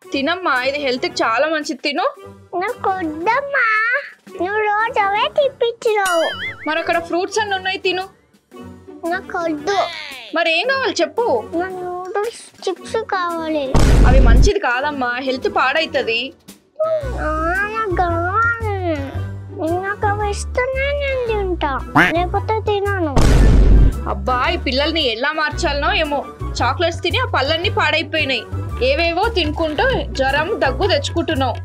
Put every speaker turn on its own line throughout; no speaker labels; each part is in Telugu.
తినమ్మా ఇది హెల్త్ కి చాలా మంచిది తిను
నాకు వద్దమ్మా నువ్వు రోజు అవే తిప్పించినావు
మరి అక్కడ ఫ్రూట్స్ అన్ని ఉన్నాయి తిను
నాకు వద్దు
మరి ఏం కావాలి చెప్పు
నా నూడిల్స్ చిప్స్ కావాలి
అవి మంచిది కాదమ్మా హెల్త్ పాడైతది
ఆ, నాకు కావాలి నాకు అవి ఇస్తేనే నేను తింటా లేకపోతే తినను
అబ్బా ఈ పిల్లల్ని ఎలా మార్చాలనో ఏమో చాక్లెట్స్ తిని ఆ పళ్ళన్నీ పాడైపోయినాయి ఏవేవో తినుకుంటూ జ్వరం దగ్గు తెచ్చుకుంటున్నావు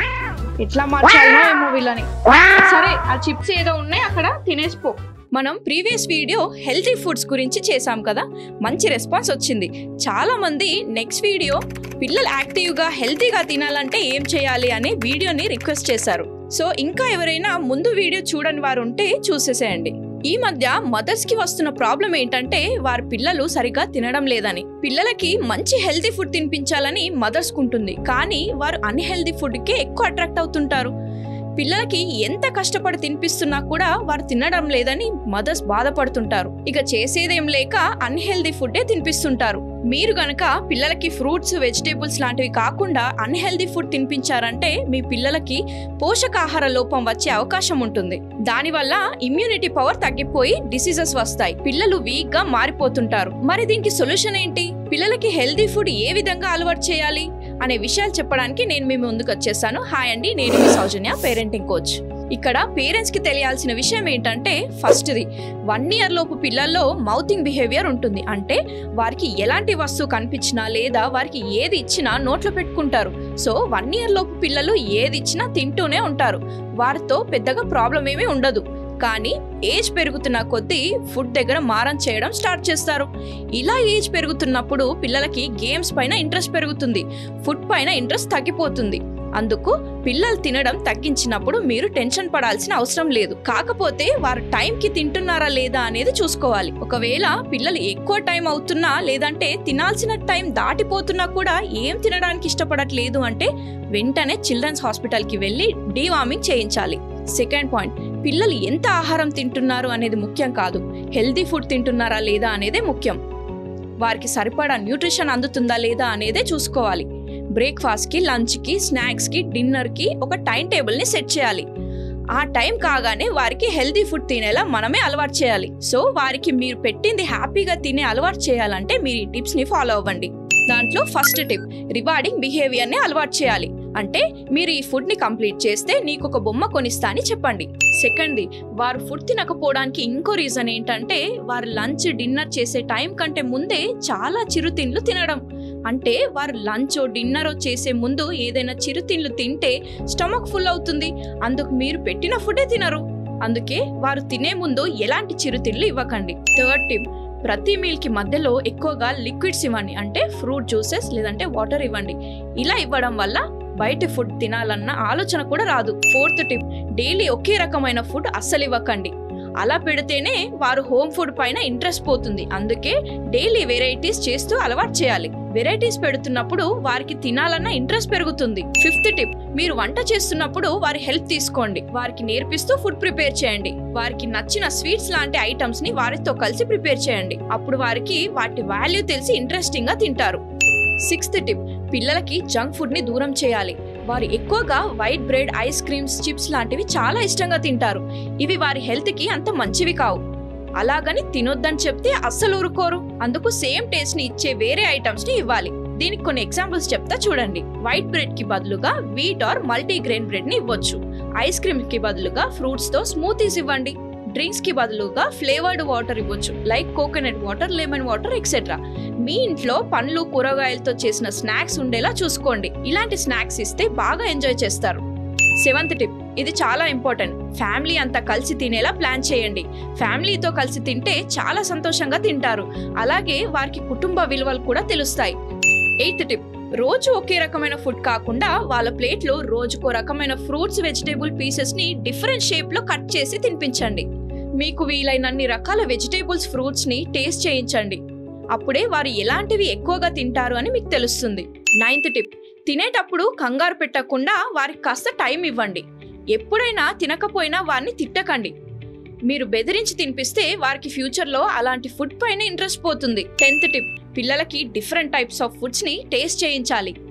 ఎట్లా మార్చాలనో ఏమో వీళ్ళని సరే ఆ చిప్స్ ఏదో ఉన్నాయి అక్కడ తినేసిపో మనం ప్రీవియస్ వీడియో హెల్తీ ఫుడ్స్ గురించి చేశాం కదా మంచి రెస్పాన్స్ వచ్చింది చాలా మంది నెక్స్ట్ వీడియో పిల్లలు యాక్టివ్గా హెల్తీగా తినాలంటే ఏం చేయాలి అనే వీడియోని రిక్వెస్ట్ చేశారు సో ఇంకా ఎవరైనా ముందు వీడియో చూడని వారు ఉంటే చూసేసేయండి ఈ మధ్య మదర్స్ కి వస్తున్న ప్రాబ్లం ఏంటంటే వారి పిల్లలు సరిగా తినడం లేదని పిల్లలకి మంచి హెల్తీ ఫుడ్ తినిపించాలని మదర్స్ కుంటుంది కానీ వారు అన్హెల్దీ ఫుడ్ కి ఎక్కువ అట్రాక్ట్ అవుతుంటారు పిల్లలకి ఎంత కష్టపడి తినిపిస్తున్నా కూడా వారు తినడం లేదని మదర్స్ బాధపడుతుంటారు ఇక చేసేదేం లేక అన్హెల్దీ ఫుడ్డే తినిపిస్తుంటారు మీరు గనక పిల్లలకి ఫ్రూట్స్ వెజిటేబుల్స్ లాంటివి కాకుండా అన్హెల్దీ ఫుడ్ తినిపించారంటే మీ పిల్లలకి పోషకాహార లోపం వచ్చే అవకాశం ఉంటుంది దానివల్ల ఇమ్యూనిటీ పవర్ తగ్గిపోయి డిసీజెస్ వస్తాయి పిల్లలు వీక్ గా మారిపోతుంటారు మరి దీనికి సొల్యూషన్ ఏంటి పిల్లలకి హెల్దీ ఫుడ్ ఏ విధంగా అలవాటు చేయాలి అనే విషయాలు చెప్పడానికి నేను మీ ముందుకు వచ్చేసాను హాయ్ అండి నేను మీ సౌజన్య పేరెంటింగ్ కోచ్ ఇక్కడ పేరెంట్స్ కి తెలియాల్సిన విషయం ఏంటంటే ఫస్ట్ది వన్ ఇయర్ లోపు పిల్లల్లో మౌతింగ్ బిహేవియర్ ఉంటుంది అంటే వారికి ఎలాంటి వస్తువు కనిపించినా లేదా వారికి ఏది ఇచ్చినా నోట్లో పెట్టుకుంటారు సో వన్ ఇయర్ లోపు పిల్లలు ఏది ఇచ్చినా తింటూనే ఉంటారు వారితో పెద్దగా ప్రాబ్లం ఏమీ ఉండదు కానీ ఏజ్ పెరుగుతున్న కొద్దీ ఫుడ్ దగ్గర మారం చేయడం స్టార్ట్ చేస్తారు ఇలా ఏజ్ పెరుగుతున్నప్పుడు పిల్లలకి గేమ్స్ పైన ఇంట్రెస్ట్ పెరుగుతుంది ఫుడ్ పైన ఇంట్రెస్ట్ తగ్గిపోతుంది అందుకు పిల్లలు తినడం తగ్గించినప్పుడు మీరు టెన్షన్ పడాల్సిన అవసరం లేదు కాకపోతే వారు టైంకి తింటున్నారా లేదా అనేది చూసుకోవాలి ఒకవేళ పిల్లలు ఎక్కువ టైం అవుతున్నా లేదంటే తినాల్సిన టైం దాటిపోతున్నా కూడా ఏం తినడానికి ఇష్టపడట్లేదు అంటే వెంటనే చిల్డ్రన్స్ హాస్పిటల్కి వెళ్ళి డీవార్మింగ్ చేయించాలి సెకండ్ పాయింట్ పిల్లలు ఎంత ఆహారం తింటున్నారు అనేది ముఖ్యం కాదు హెల్దీ ఫుడ్ తింటున్నారా లేదా అనేదే ముఖ్యం వారికి సరిపడా న్యూట్రిషన్ అందుతుందా లేదా అనేదే చూసుకోవాలి బ్రేక్ఫాస్ట్కి లంచ్కి స్నాక్స్కి డిన్నర్కి ఒక టైం టేబుల్ని సెట్ చేయాలి ఆ టైం కాగానే వారికి హెల్దీ ఫుడ్ తినేలా మనమే అలవాటు చేయాలి సో వారికి మీరు పెట్టింది హ్యాపీగా తినే అలవాటు చేయాలంటే మీరు ఈ టిప్స్ని ఫాలో అవ్వండి దాంట్లో ఫస్ట్ టిప్ రివార్డింగ్ బిహేవియర్ని అలవాటు చేయాలి అంటే మీరు ఈ ఫుడ్ని కంప్లీట్ చేస్తే నీకు ఒక బొమ్మ కొనిస్తా అని చెప్పండి సెకండ్ది వారు ఫుడ్ తినకపోవడానికి ఇంకో రీజన్ ఏంటంటే వారు లంచ్ డిన్నర్ చేసే టైం కంటే ముందే చాలా చిరుతిండ్లు తినడం అంటే వారు లంచ్ డిన్నర్ చేసే ముందు ఏదైనా చిరుతిండ్లు తింటే స్టమక్ ఫుల్ అవుతుంది అందుకు మీరు పెట్టిన ఫుడే తినరు అందుకే వారు తినే ముందు ఎలాంటి చిరుతిండ్లు ఇవ్వకండి థర్డ్ టిప్ ప్రతి మీల్కి మధ్యలో ఎక్కువగా లిక్విడ్స్ ఇవ్వండి అంటే ఫ్రూట్ జ్యూసెస్ లేదంటే వాటర్ ఇవ్వండి ఇలా ఇవ్వడం వల్ల బయట ఫుడ్ తినాలన్న ఆలోచన కూడా రాదు ఫోర్త్ టిప్ డైలీ ఒకే రకమైన ఫుడ్ అస్సలు ఇవ్వకండి అలా పెడితేనే వారు హోమ్ ఫుడ్ పైన ఇంట్రెస్ట్ పోతుంది అందుకే డైలీ వెరైటీస్ చేస్తూ అలవాటు చేయాలి వెరైటీస్ పెడుతున్నప్పుడు వారికి తినాలన్న ఇంట్రెస్ట్ పెరుగుతుంది ఫిఫ్త్ టిప్ మీరు వంట చేస్తున్నప్పుడు వారి హెల్ప్ తీసుకోండి వారికి నేర్పిస్తూ ఫుడ్ ప్రిపేర్ చేయండి వారికి నచ్చిన స్వీట్స్ లాంటి ఐటమ్స్ ని వారితో కలిసి ప్రిపేర్ చేయండి అప్పుడు వారికి వాటి వాల్యూ తెలిసి ఇంట్రెస్టింగ్ గా తింటారు సిక్స్త్ టిప్ పిల్లలకి జంక్ ఫుడ్ ని దూరం చేయాలి వారు ఎక్కువగా white bread ice creams chips లాంటివి చాలా ఇష్టంగా తింటారు ఇవి వారి హెల్త్ కి అంత మంచివి కావు అలాగని తినొద్దని చెప్తే అస్సలు ఊరుకోరు అందుకు సేమ్ టేస్ట్ ని ఇచ్చే వేరే ఐటమ్స్ ని ఇవ్వాలి దీనికి కొన్ని ఎగ్జాంపుల్స్ చెప్తా చూడండి వైట్ బ్రెడ్ కి బదులుగా వీట్ ఆర్ మల్టీగ్రెయిన్ బ్రెడ్ ని ఇవ్వచ్చు ఐస్ క్రీమ్ కి బదులుగా ఫ్రూట్స్ తో స్మూతీస్ ఇవ్వండి డ్రింక్స్ కి బదులుగా ఫ్లేవర్డ్ వాటర్ ఇవ్వచ్చు like coconut water lemon water etcetera మీ ఇంట్లో పండ్లు కూరగాయలతో చేసిన స్నాక్స్ ఉండేలా చూసుకోండి ఇలాంటి స్నాక్స్ ఇస్తే బాగా ఎంజాయ్ చేస్తారు సెవెంత్ టిప్ ఇది చాలా ఇంపార్టెంట్ ఫ్యామిలీ అంతా కలిసి తినేలా ప్లాన్ చేయండి ఫ్యామిలీతో కలిసి తింటే చాలా సంతోషంగా తింటారు అలాగే వారికి కుటుంబ విలువలు కూడా తెలుస్తాయి ఎయిత్ టిప్ రోజు ఒకే రకమైన ఫుడ్ కాకుండా వాళ్ళ ప్లేట్లో రోజుకో రకమైన ఫ్రూట్స్ వెజిటేబుల్ పీసెస్ ని డిఫరెంట్ షేప్ లో కట్ చేసి తినిపించండి మీకు వీలైనన్ని రకాల వెజిటేబుల్స్ ఫ్రూట్స్ ని టేస్ట్ చేయించండి అప్పుడే వారు ఎలాంటివి ఎక్కువగా తింటారు అని మీకు తెలుస్తుంది నైన్త్ టిప్ తినేటప్పుడు కంగారు పెట్టకుండా వారికి కాస్త టైం ఇవ్వండి ఎప్పుడైనా తినకపోయినా వారిని తిట్టకండి మీరు బెదిరించి తినిపిస్తే వారికి ఫ్యూచర్లో అలాంటి ఫుడ్ పైన ఇంట్రెస్ట్ పోతుంది టెన్త్ టిప్ పిల్లలకి డిఫరెంట్ టైప్స్ ఆఫ్ ఫుడ్స్ ని టేస్ట్ చేయించాలి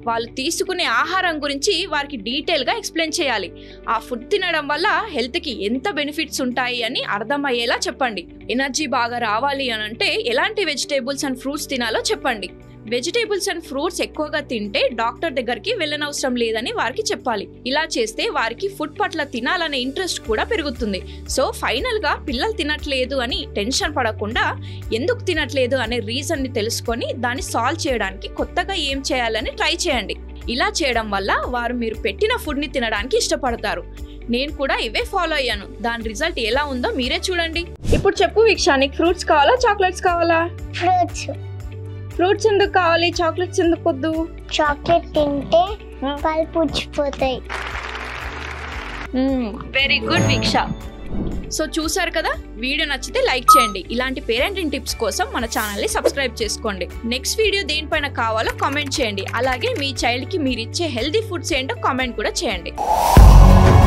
వాళ్ళు తీసుకునే ఆహారం గురించి వారికి డీటెయిల్గా ఎక్స్ప్లెయిన్ చేయాలి ఆ ఫుడ్ తినడం వల్ల హెల్త్కి ఎంత బెనిఫిట్స్ ఉంటాయి అని అర్థమయ్యేలా చెప్పండి ఎనర్జీ బాగా రావాలి అని అంటే ఎలాంటి వెజిటేబుల్స్ అండ్ ఫ్రూట్స్ తినాలో చెప్పండి వెజిటేబుల్స్ అండ్ ఫ్రూట్స్ ఎక్కువగా తింటే డాక్టర్ దగ్గరికి వెళ్ళనవసరం లేదని వారికి చెప్పాలి ఇలా చేస్తే వారికి ఫుడ్ పట్ల తినాలనే ఇంట్రెస్ట్ కూడా పెరుగుతుంది సో ఫైనల్గా పిల్లలు తినట్లేదు అని టెన్షన్ పడకుండా ఎందుకు తినట్లేదు అనే రీజన్ని తెలుసుకొని దాన్ని సాల్వ్ చేయడానికి కొత్తగా ఏం చేయాలని ట్రై చేయండి ఇలా చేయడం వల్ల వారు మీరు పెట్టిన ఫుడ్ని తినడానికి ఇష్టపడతారు నేను కూడా ఇవే ఫాలో అయ్యాను దాని రిజల్ట్ ఎలా ఉందో మీరే చూడండి ఇప్పుడు చెప్పు వీక్ష నీకు ఫ్రూట్స్ కావాలా చాక్లెట్స్ కావాలా
ఫ్రూట్స్
ఫ్రూట్స్ ఎందుకు కావాలి చాక్లెట్స్ ఎందుకు వద్దు
చాక్లెట్ తింటే పళ్ళు పుచ్చిపోతాయి
వెరీ గుడ్ వీక్ష సో చూసారు కదా వీడియో నచ్చితే లైక్ చేయండి ఇలాంటి పేరెంటింగ్ టిప్స్ కోసం మన ఛానల్ని సబ్స్క్రైబ్ చేసుకోండి నెక్స్ట్ వీడియో దేనిపైన కావాలో కామెంట్ చేయండి అలాగే మీ చైల్డ్కి మీరు ఇచ్చే హెల్తీ ఫుడ్స్ ఏంటో కామెంట్ కూడా చేయండి